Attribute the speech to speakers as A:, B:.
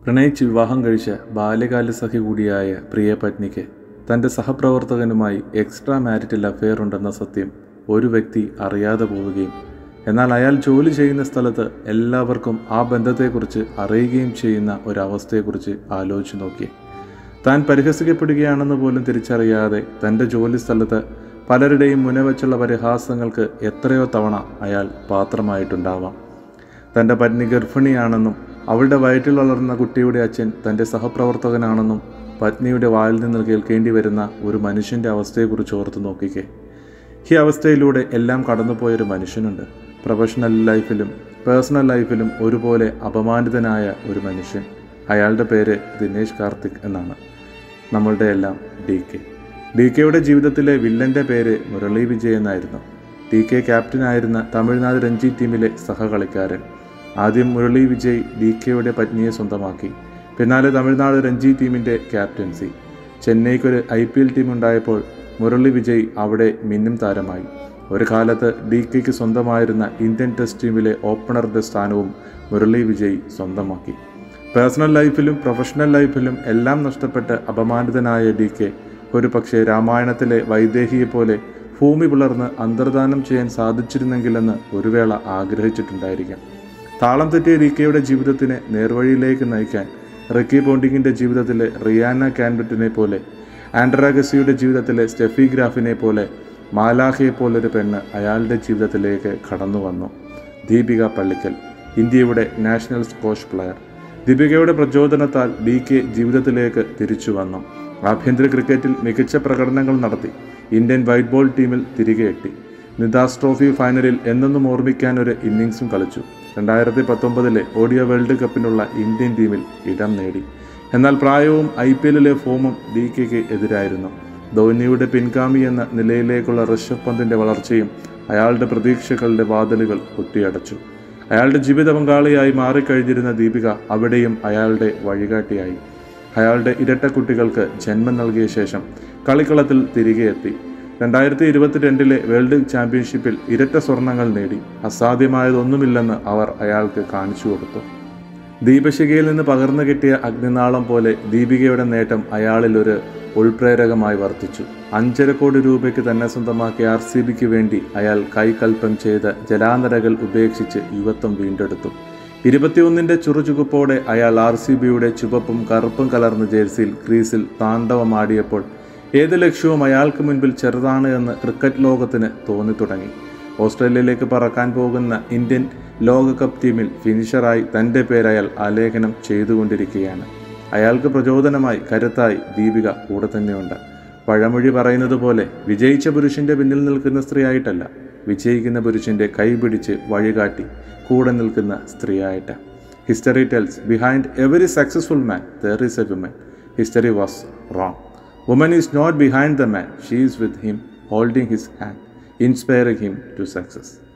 A: പ്രണയിച്ച് വിവാഹം കഴിച്ച ബാല്യകാല സഖി കൂടിയായ പ്രിയപത്നിക്ക് തൻ്റെ സഹപ്രവർത്തകനുമായി എക്സ്ട്രാ മാരിറ്റൽ അഫെയർ ഉണ്ടെന്ന സത്യം ഒരു വ്യക്തി അറിയാതെ പോവുകയും എന്നാൽ അയാൾ ജോലി ചെയ്യുന്ന സ്ഥലത്ത് എല്ലാവർക്കും ആ ബന്ധത്തെക്കുറിച്ച് അറിയുകയും ചെയ്യുന്ന ഒരവസ്ഥയെക്കുറിച്ച് ആലോചിച്ച് നോക്കി താൻ പരിഹസിക്കപ്പെടുകയാണെന്ന് പോലും തിരിച്ചറിയാതെ തൻ്റെ ജോലി സ്ഥലത്ത് പലരുടെയും മുനവച്ചുള്ള പരിഹാസങ്ങൾക്ക് എത്രയോ തവണ അയാൾ പാത്രമായിട്ടുണ്ടാവാം തൻ്റെ പത്നി ഗർഭിണിയാണെന്നും അവളുടെ വയറ്റിൽ വളർന്ന കുട്ടിയുടെ അച്ഛൻ തൻ്റെ സഹപ്രവർത്തകനാണെന്നും പത്നിയുടെ വായിൽ നിന്ന് കേൾക്കേണ്ടി വരുന്ന ഒരു മനുഷ്യൻ്റെ അവസ്ഥയെക്കുറിച്ച് ഓർത്ത് നോക്കിക്കേ ഈ അവസ്ഥയിലൂടെ എല്ലാം കടന്നുപോയൊരു മനുഷ്യനുണ്ട് പ്രൊഫഷണൽ ലൈഫിലും പേഴ്സണൽ ലൈഫിലും ഒരുപോലെ അപമാനിതനായ ഒരു മനുഷ്യൻ അയാളുടെ പേര് ദിനേശ് കാർത്തിക് എന്നാണ് നമ്മളുടെ എല്ലാം ഡി കെ ഡി കെയുടെ ജീവിതത്തിലെ വില്ലൻ്റെ പേര് മുരളി വിജയ് എന്നായിരുന്നു ഡി കെ ക്യാപ്റ്റനായിരുന്ന തമിഴ്നാട് രഞ്ജി ടീമിലെ സഹകളിക്കാരൻ ആദ്യം മുരളി വിജയ് ഡി കെയുടെ പത്നിയെ സ്വന്തമാക്കി പിന്നാലെ തമിഴ്നാട് രഞ്ജി ടീമിൻ്റെ ക്യാപ്റ്റൻസി ചെന്നൈക്കൊരു ഐ പി എൽ ടീം ഉണ്ടായപ്പോൾ മുരളി വിജയ് അവിടെ മിന്നും താരമായി ഒരു കാലത്ത് ഡി കെക്ക് സ്വന്തമായിരുന്ന ഇന്ത്യൻ ടെസ്റ്റ് ടീമിലെ ഓപ്പണറുടെ സ്ഥാനവും മുരളി വിജയ് സ്വന്തമാക്കി പേഴ്സണൽ ലൈഫിലും പ്രൊഫഷണൽ ലൈഫിലും എല്ലാം നഷ്ടപ്പെട്ട് അപമാനിതനായ ഡി കെ ഒരു പക്ഷേ രാമായണത്തിലെ വൈദേഹിയെ പോലെ ഭൂമി പിളർന്ന് അന്തർദാനം ചെയ്യാൻ സാധിച്ചിരുന്നെങ്കിലെന്ന് ഒരു വേള ആഗ്രഹിച്ചിട്ടുണ്ടായിരിക്കാം താളം തെറ്റിയ ഡി കെയുടെ ജീവിതത്തിനെ നേർവഴിയിലേക്ക് നയിക്കാൻ റിക്കി പോണ്ടിങ്ങിൻ്റെ ജീവിതത്തിലെ റിയാന കാൻബറ്റിനെ പോലെ ആൻഡ്രാഗസിയുടെ ജീവിതത്തിലെ സ്റ്റെഫി ഗ്രാഫിനെ പോലെ മാലാഖയെ പോലൊരു പെണ്ണ് അയാളുടെ ജീവിതത്തിലേക്ക് കടന്നു വന്നു ദീപിക പള്ളിക്കൽ ഇന്ത്യയുടെ നാഷണൽ സ്കോഷ് പ്ലെയർ ദീപികയുടെ പ്രചോദനത്താൽ ഡി കെ ജീവിതത്തിലേക്ക് തിരിച്ചു വന്നു ആഭ്യന്തര ക്രിക്കറ്റിൽ മികച്ച പ്രകടനങ്ങൾ നടത്തി ഇന്ത്യൻ വൈറ്റ് ബോൾ ടീമിൽ തിരികെ എത്തി നിദാസ് ട്രോഫി ഫൈനലിൽ എന്നെന്നും ഓർമ്മിക്കാൻ ഒരു ഇന്നിങ്സും കളിച്ചു രണ്ടായിരത്തി പത്തൊമ്പതിലെ ഓഡിയോ വേൾഡ് കപ്പിനുള്ള ഇന്ത്യൻ ടീമിൽ ഇടം നേടി എന്നാൽ പ്രായവും ഐ പി എല്ലിലെ ഫോമും ഡി കെക്ക് എതിരായിരുന്നു ധോനിയുടെ പിൻഗാമി എന്ന നിലയിലേക്കുള്ള ഋഷഭ് പന്തിൻ്റെ വളർച്ചയും അയാളുടെ പ്രതീക്ഷകളുടെ വാതിലുകൾ കുട്ടിയടച്ചു അയാളുടെ ജീവിത പങ്കാളിയായി മാറിക്കഴിഞ്ഞിരുന്ന ദീപിക അവിടെയും അയാളുടെ വഴികാട്ടിയായി അയാളുടെ ഇരട്ട കുട്ടികൾക്ക് ജന്മം നൽകിയ ശേഷം കളിക്കളത്തിൽ തിരികെ എത്തി രണ്ടായിരത്തി ഇരുപത്തിരണ്ടിലെ വേൾഡ് ചാമ്പ്യൻഷിപ്പിൽ ഇരട്ട സ്വർണങ്ങൾ നേടി അസാധ്യമായതൊന്നുമില്ലെന്ന് അവർ അയാൾക്ക് കാണിച്ചു കൊടുത്തു ദീപശികയിൽ നിന്ന് പകർന്നു കിട്ടിയ അഗ്നിനാളം പോലെ ദീപികയുടെ നേട്ടം അയാളിൽ ഒരു ഉൾപ്രേരകമായി വർദ്ധിച്ചു അഞ്ചര കോടി രൂപയ്ക്ക് തന്നെ സ്വന്തമാക്കിയ ആർ സി ബിക്ക് വേണ്ടി അയാൾ കൈകൽപ്പം ചെയ്ത് ജലാന്തരകൾ ഉപേക്ഷിച്ച് യുവത്വം വീണ്ടെടുത്തു ഇരുപത്തിയൊന്നിൻ്റെ ചുറുചുകുപ്പോടെ അയാൾ ആർ സി ബിയുടെ ചുവപ്പും കറുപ്പും കലർന്ന ജേഴ്സിയിൽ ക്രീസിൽ താണ്ഡവമാടിയപ്പോൾ ഏത് ലക്ഷ്യവും അയാൾക്ക് മുൻപിൽ ചെറുതാണ് എന്ന് ക്രിക്കറ്റ് ലോകത്തിന് തോന്നിത്തുടങ്ങി ഓസ്ട്രേലിയയിലേക്ക് പറക്കാൻ പോകുന്ന ഇന്ത്യൻ ലോകകപ്പ് ടീമിൽ ഫിനിഷറായി തൻ്റെ പേര് അയാൾ ആലേഖനം ചെയ്തുകൊണ്ടിരിക്കുകയാണ് അയാൾക്ക് പ്രചോദനമായി കരുത്തായി ദീപിക കൂടെ തന്നെയുണ്ട് പഴമൊഴി പറയുന്നത് പോലെ വിജയിച്ച പുരുഷൻ്റെ പിന്നിൽ നിൽക്കുന്ന സ്ത്രീയായിട്ടല്ല വിജയിക്കുന്ന പുരുഷൻ്റെ കൈപിടിച്ച് വഴികാട്ടി കൂടെ നിൽക്കുന്ന സ്ത്രീയായിട്ട് history tells behind every successful man there is a woman history was wrong woman is not behind the man she is with him holding his hand inspiring him to success